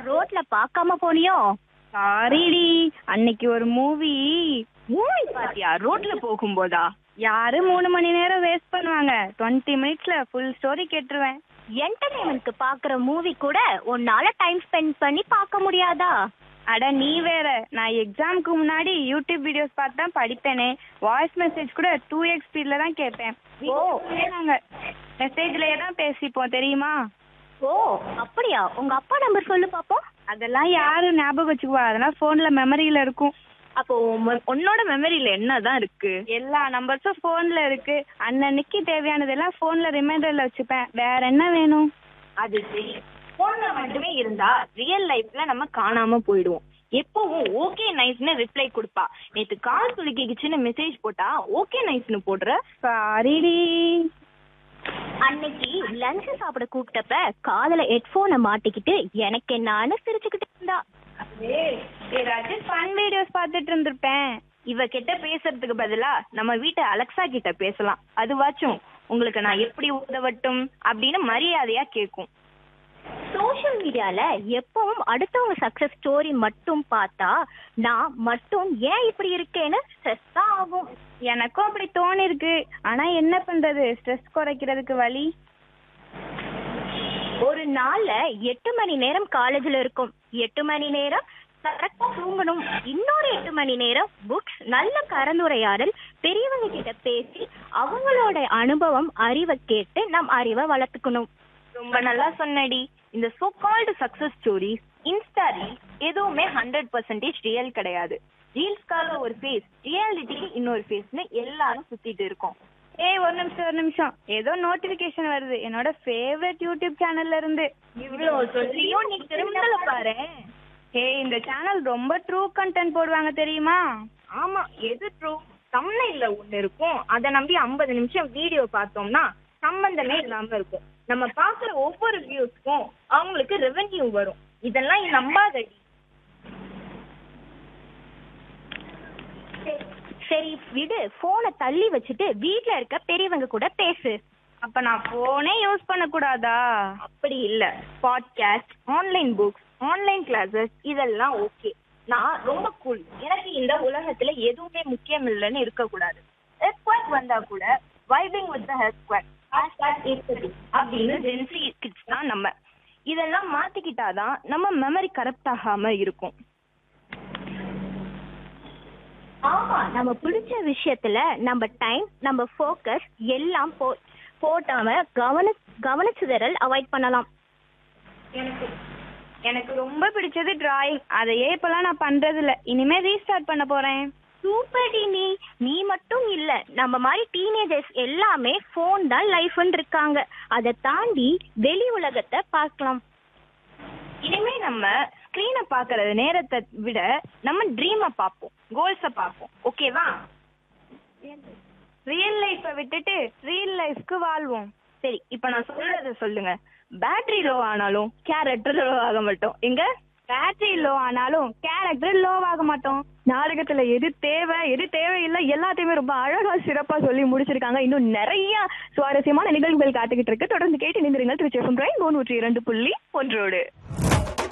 ரோட்ல பார்க்காம போனியோ சாரிடி அன்னைக்கு ஒரு மூவி மூவி பாத்தியா ரோட்ல போகும்போதா யாரு மூணு மணி நேரம் வேஸ்ட் பண்ணுவாங்க டுவெண்ட்டி மினிட்ஸ்ல ஃபுல் ஸ்டோரி கேட்டுருவேன் என்டர்டைன்மெண்ட்க்கு பாக்குற மூவி கூட உன்னால டைம் ஸ்பெண்ட் பண்ணி பார்க்க முடியாதா அட நீ வேற நான் எக்ஸாமுக்கு முன்னாடி யூடியூப் வீடியோஸ் பார்த்து தான் படிப்பேனே வாய்ஸ் மெசேஜ் கூட டூ எக்ஸ் ஸ்பீட்ல தான் கேட்பேன் ஓ. நாங்க மெசேஜ்லயே தான் பேசிப்போம் தெரியுமா ஓ அப்படியா உங்க அப்பா நம்பர் சொல்லு பாப்போம் அதெல்லாம் யாரும் ஞாபகம் வச்சுக்குவா அதெல்லாம் போன்ல மெமரியில இருக்கும் அப்போ உம்ம- உன்னோட மெமரியில என்னதான் இருக்கு எல்லா நம்பர்ஸும் போன்ல இருக்கு அன்னன்னைக்கு தேவையானதெல்லாம் போன்ல ரிமைண்டர்ல வச்சுப்பேன் வேற என்ன வேணும் அது சரி போன்ல மட்டுமே இருந்தா ரியல் லைஃப்ல நம்ம காணாம போயிடுவோம் எப்பவும் ஓகே நைஸ்னு ரிப்ளை கொடுப்பா நேத்து கால் துளிக்கிச்சுன்னு மெசேஜ் போட்டா ஓகே நைஸ்னு போடுற சாரிடி அன்னைக்கு லஞ்ச் சாப்பிட கூப்பிட்டப்ப காதுல ஹெட்போனை மாட்டிக்கிட்டு எனக்கு என்னான்னு சிரிச்சுக்கிட்டு இருந்தா ஏதாச்சும் ஃபன் வீடியோஸ் பார்த்துட்டு இருந்திருப்பேன் இவ கிட்ட பேசுறதுக்கு பதிலா நம்ம வீட்டு அலெக்சா கிட்ட பேசலாம் அதுவாச்சும் உங்களுக்கு நான் எப்படி உதவட்டும் அப்படின்னு மரியாதையா கேக்கும் சோஷியல் மீடியால எப்பவும் அடுத்தவங்க சக்சஸ் ஸ்டோரி மட்டும் பார்த்தா நான் மட்டும் ஏன் இப்படி இருக்கேன்னு ஸ்ட்ரெஸ் தான் ஆகும் எனக்கும் அப்படி தோணி இருக்கு ஆனா என்ன பண்றது ஸ்ட்ரெஸ் குறைக்கிறதுக்கு வழி ஒரு நாள்ல எட்டு மணி நேரம் காலேஜ்ல இருக்கும் எட்டு மணி நேரம் கரெக்டா தூங்கணும் இன்னொரு எட்டு மணி நேரம் புக்ஸ் நல்ல கலந்துரையாடல் பெரியவங்க கிட்ட பேசி அவங்களோட அனுபவம் அறிவை கேட்டு நம் அறிவை வளர்த்துக்கணும் ரொம்ப நல்லா சொன்னடி இந்த so called success stories Insta reels எதுவுமே ஹண்ட்ரட் பர்சன்டேஜ் ரியல் கிடையாது ரீல்ஸ்க்காக ஒரு ஃபேஸ் ரியாலிட்டிக்கு இன்னொரு ஃபேஸ்னு எல்லாரும் சுத்திட்டு இருக்கோம் ஏய் ஒரு நிமிஷம் ஒரு நிமிஷம் ஏதோ நோட்டிபிகேஷன் வருது என்னோட ஃபேவரட் யூடியூப் சேனல்ல இருந்து இவ்வளவு சொல்லியும் நீ திரும்பல பாரு ஏய் இந்த சேனல் ரொம்ப ட்ரூ கண்டென்ட் போடுவாங்க தெரியுமா ஆமா எது ட்ரூ தமிழ்ல ஒண்ணு இருக்கும் அத நம்பி 50 நிமிஷம் வீடியோ பார்த்தோம்னா சம்பந்தமே இல்லாம இருக்கும் நம்ம பாக்குற ஒவ்வொரு வியூஸ்க்கும் அவங்களுக்கு ரெவென்யூ வரும் இதெல்லாம் நீ நம்பாதடி சரி விடு போனை தள்ளி வச்சுட்டு வீட்ல இருக்க பெரியவங்க கூட பேசு அப்ப நான் போனே யூஸ் பண்ண கூடாதா அப்படி இல்ல podcast online books online classes இதெல்லாம் ஓகே நான் ரொம்ப கூல் எனக்கு இந்த உலகத்துல எதுவுமே முக்கியம் இல்லைன்னு இருக்கக்கூடாது எர்த்குவாக் வந்தா கூட வைபிங் வித் த எர்த்குவாக் அப்படின்னு ஜென்சி கிட்ஸ் தான் நம்ம இதெல்லாம் மாத்திக்கிட்டாதான் நம்ம மெமரி கரெக்ட் ஆகாம இருக்கும் ஆமா நம்ம பிடிச்ச விஷயத்துல நம்ம டைம் நம்ம ஃபோக்கஸ் எல்லாம் போ போட்டாம கவன கவனச்சிதறல் அவாய்ட் பண்ணலாம் எனக்கு எனக்கு ரொம்ப பிடிச்சது டிராயிங் அதையே இப்பெல்லாம் நான் பண்றது இல்ல இனிமே ரீஸ்டார்ட் பண்ண போறேன் சூப்பர் டி நீ நீ மட்டும் இல்ல நம்ம மாதிரி டீனேஜர்ஸ் எல்லாமே ஃபோன் தான் லைஃப்னு இருக்காங்க அதை தாண்டி வெளி உலகத்தை பார்க்கலாம் இனிமே நம்ம ஸ்கிரீனை பார்க்கறது நேரத்தை விட நம்ம ட்ரீமை பார்ப்போம் கோல்ஸை பார்ப்போம் ஓகேவா ரியல் லைஃப்பை விட்டுட்டு ரியல் லைஃப்க்கு வாழ்வோம் சரி இப்போ நான் சொல்றத சொல்லுங்க பேட்டரி லோ ஆனாலும் கேரக்டர் லோ ஆக மாட்டோம் எங்க பேட்டரி லோ ஆனாலும் கேரக்டர் லோ ஆக மாட்டோம் நாடகத்துல எது தேவை எது தேவையில்லை எல்லாத்தையுமே ரொம்ப அழகா சிறப்பா சொல்லி முடிச்சிருக்காங்க இன்னும் நிறைய சுவாரஸ்யமான நிகழ்வுகள் காத்துக்கிட்டு இருக்கு தொடர்ந்து கேட்டு நின்றுங்கள் திருச்சி எஃப்எம் நூற்றி இரண்டு புள்ளி ஒன்றோடு